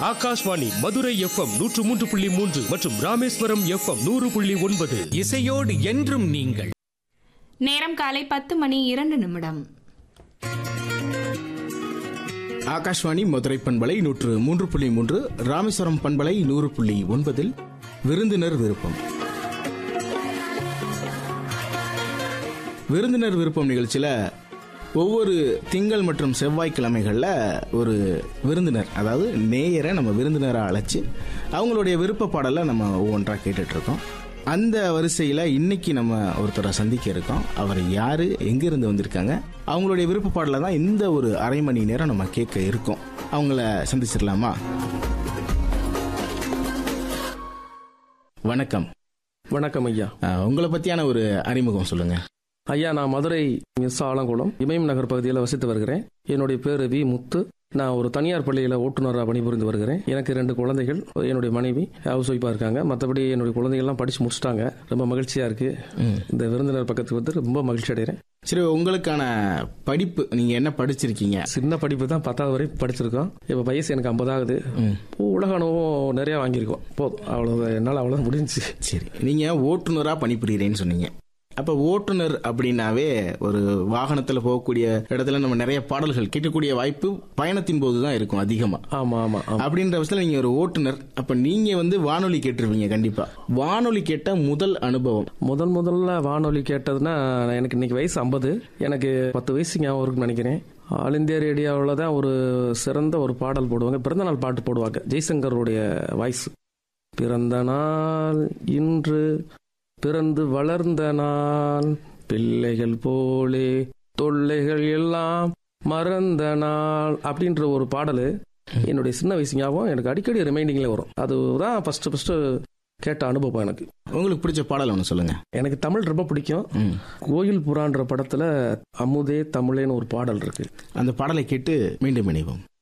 Akashvani Madurai FM நூற்று மூன்று புள்ளி மூன்று மற்றும் ராமேஸ்வரம் எஃப்எம் நூறு புள்ளி ஒன்பது இசையோடு என்றும் நீங்கள் நேரம் காலை பத்து மணி இரண்டு நிமிடம் ஆகாஷ்வாணி மதுரை பண்பலை நூற்று மூன்று புள்ளி மூன்று ராமேஸ்வரம் பண்பலை நூறு புள்ளி ஒன்பதில் விருந்தினர் விருப்பம் விருந்தினர் விருப்பம் நிகழ்ச்சியில ஒவ்வொரு திங்கள் மற்றும் செவ்வாய்க்கிழமைகளில் ஒரு விருந்தினர் அதாவது நேயரை நம்ம விருந்தினராக அழைச்சி அவங்களுடைய விருப்ப பாடலை நம்ம ஒவ்வொன்றாக கேட்டுட்டு இருக்கோம் அந்த வரிசையில் இன்னைக்கு நம்ம ஒருத்தரை சந்திக்க இருக்கோம் அவர் யாரு எங்கிருந்து வந்திருக்காங்க அவங்களுடைய விருப்ப பாடலை தான் இந்த ஒரு அரை மணி நேரம் நம்ம கேட்க இருக்கோம் அவங்கள சந்திச்சிடலாமா வணக்கம் வணக்கம் ஐயா அஹ், உங்களை பத்தியான ஒரு அறிமுகம் சொல்லுங்க ஐயா நான் மதுரை எஸ் ஆலங்குளம் இமயம் நகர் பகுதியில் வசித்து வருகிறேன் என்னுடைய பேர் வி முத்து நான் ஒரு தனியார் பள்ளியில் ஓட்டுநராக பணிபுரிந்து வருகிறேன் எனக்கு ரெண்டு குழந்தைகள் என்னுடைய மனைவி ஹவுஸ் ஒய்ஃபாக இருக்காங்க மற்றபடி என்னுடைய குழந்தைகள்லாம் படித்து முடிச்சிட்டாங்க ரொம்ப மகிழ்ச்சியாக இருக்கு இந்த விருந்தினர் பக்கத்துக்கு வந்து ரொம்ப மகிழ்ச்சி அடைகிறேன் சரி உங்களுக்கான படிப்பு நீங்க என்ன படிச்சிருக்கீங்க சின்ன படிப்பு தான் பத்தாவது வரை படிச்சிருக்கோம் இப்போ வயசு எனக்கு ஐம்பதாகுது உலக அனுபவம் நிறையா வாங்கியிருக்கோம் போதும் அவ்வளோதான் என்னால் அவ்வளோதான் முடிஞ்சுச்சு சரி நீங்க ஓட்டுநரா பணிபுரியறேன்னு சொன்னீங்க அப்ப ஓட்டுநர் அப்படின்னாவே ஒரு வாகனத்துல போகக்கூடிய இடத்துல நம்ம நிறைய பாடல்கள் கேட்கக்கூடிய வாய்ப்பு பயணத்தின் போது தான் இருக்கும் அதிகமா ஆமாம் ஆமாம் ஆமாம் அப்படின்ற பட்சத்தில் நீங்க ஒரு ஓட்டுநர் அப்ப நீங்க வந்து வானொலி கேட்டிருப்பீங்க கண்டிப்பா வானொலி கேட்ட முதல் அனுபவம் முதல் முதல்ல வானொலி கேட்டதுன்னா எனக்கு இன்னைக்கு வயசு ஐம்பது எனக்கு பத்து வயசு ஞாபகம் இருக்குன்னு நினைக்கிறேன் ஆல் இந்தியா ரேடியோவில் தான் ஒரு சிறந்த ஒரு பாடல் போடுவாங்க பிறந்த நாள் பாட்டு போடுவாங்க ஜெய்சங்கருடைய வாய்ஸ் பிறந்த நாள் இன்று பிறந்து வளர்ந்த நாள் பிள்ளைகள் போலே தொல்லைகள் எல்லாம் மறந்த நாள் அப்படின்ற ஒரு பாடல் என்னுடைய சின்ன வயசு ஞாபகம் எனக்கு அடிக்கடி ரிமைண்டிங்ல வரும் அதுதான் ஃபர்ஸ்ட் ஃபர்ஸ்ட் கேட்ட அனுபவம் எனக்கு உங்களுக்கு பிடிச்ச பாடல் ஒன்று சொல்லுங்க எனக்கு தமிழ் ரொம்ப பிடிக்கும் ம். கோயில் புறான்ற படத்துல அமுதே தமிழேன்னு ஒரு பாடல் இருக்கு அந்த பாடலை கேட்டு மீண்டும் இணைவோம்